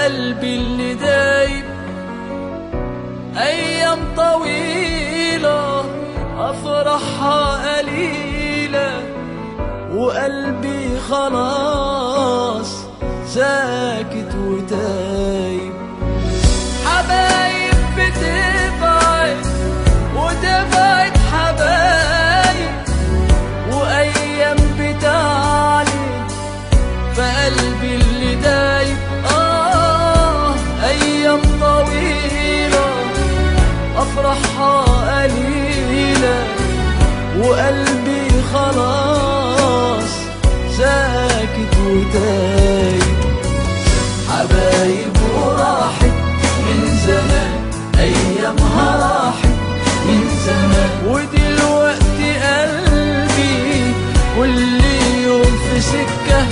قلبي اللي دايب أيام طويلة أفرحها قليلة وقلبي خلاص ساكت وتايب حبايب بتبعد وتبعد حبايب وأيام بتعلي فقلبي اللي دايب آه أيام طويلة أفرحها قليلة وقلبي خلاص ساكت وتايب حبايب وراحت من زمان أيامها راحت من زمان ودلوقتي قلبي كل يوم في سكة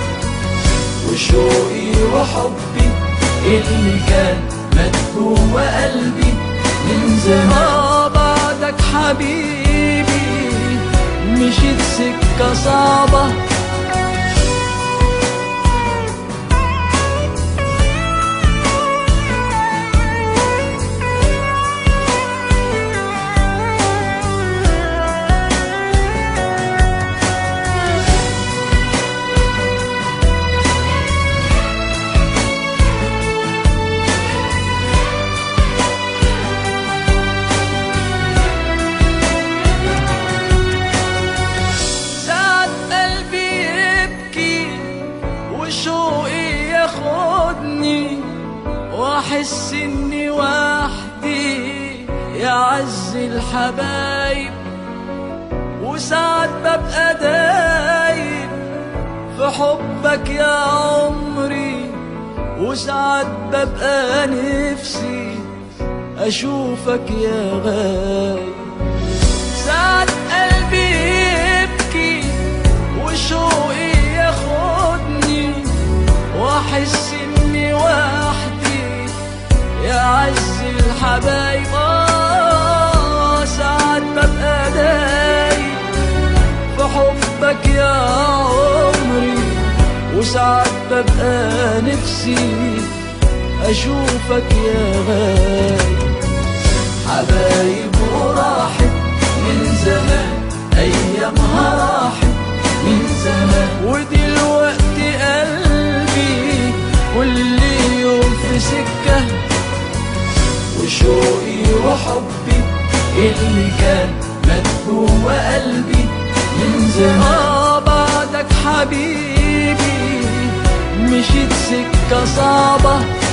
وشوقي وحبي اللي كان مات جوه قلبي من زمان آه بعدك حبيبي مشيت سكة صعبة ساعات قلبي يبكي وشوقي ياخدني واحس اني وحدي يا عز الحبايب وساعات ببقى دايب في حبك يا عمري وساعات ببقى نفسي اشوفك يا غايب ساعات قلبي يبكي وشوقي ياخدني واحس اني وحدي يا عز الحبايب آه ساعات ببقى دايب في حبك يا عمري وساعات ببقى نفسي اشوفك يا غايب حبايب وراحت من زمان ايامها راحت من زمان ودلوقتي قلبي كل يوم في سكة وشوقي وحبي اللي كان مات جوه قلبي من زمان آه بعدك حبيبي مشيت سكة صعبة